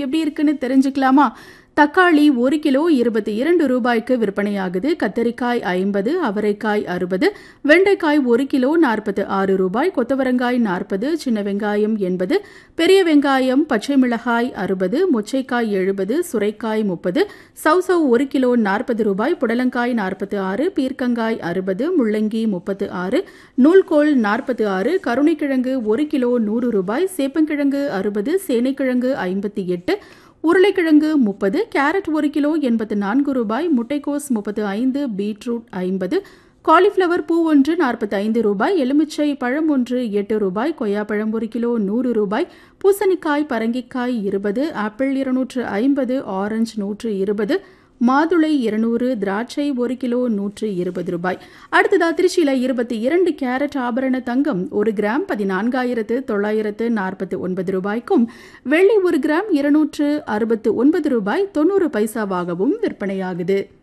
எப்படி இருக்குன்னு தெரிஞ்சுக்கலாமா தக்காளி ஒரு கிலோ இருபத்தி இரண்டு ரூபாய்க்கு விற்பனையாகுது கத்தரிக்காய் ஐம்பது அவரைக்காய் அறுபது வெண்டைக்காய் ஒரு கிலோ நாற்பத்து ஆறு ரூபாய் கொத்தவரங்காய் நாற்பது சின்ன வெங்காயம் எண்பது பெரிய வெங்காயம் பச்சை மிளகாய் அறுபது மொச்சைக்காய் எழுபது சுரைக்காய் முப்பது சௌசவ் ஒரு கிலோ நாற்பது ரூபாய் புடலங்காய் நாற்பத்து ஆறு பீர்க்கங்காய் அறுபது முள்ளங்கி முப்பத்து ஆறு நூல்கோல் நாற்பத்து ஆறு கருணைக்கிழங்கு ஒரு கிலோ நூறு ரூபாய் சேப்பங்கிழங்கு அறுபது சேனைக்கிழங்கு ஐம்பத்தி எட்டு உருளைக்கிழங்கு முப்பது கேரட் ஒரு கிலோ எண்பத்து நான்கு ரூபாய் முட்டைக்கோஸ் முப்பத்து ஐந்து பீட்ரூட் ஐம்பது காலிஃப்ளவர் பூ ஒன்று நாற்பத்தி ஐந்து ரூபாய் எலுமிச்சை பழம் ஒன்று எட்டு ரூபாய் கொய்யாப்பழம் ஒரு கிலோ நூறு ரூபாய் பூசணிக்காய் பரங்கிக்காய் இருபது ஆப்பிள் இருநூற்று ஐம்பது ஆரஞ்சு நூற்று இருபது மாதுளை இருநூறு திராட்சை ஒரு கிலோ நூற்று இருபது ரூபாய் அடுத்ததா திருச்சியில இருபத்தி இரண்டு கேரட் ஆபரண தங்கம் ஒரு கிராம் பதினான்காயிரத்து தொள்ளாயிரத்து நாற்பத்தி ஒன்பது ரூபாய்க்கும் வெள்ளி ஒரு கிராம் இருநூற்று அறுபத்து ஒன்பது ரூபாய் தொண்ணூறு பைசாவாகவும் விற்பனையாகுது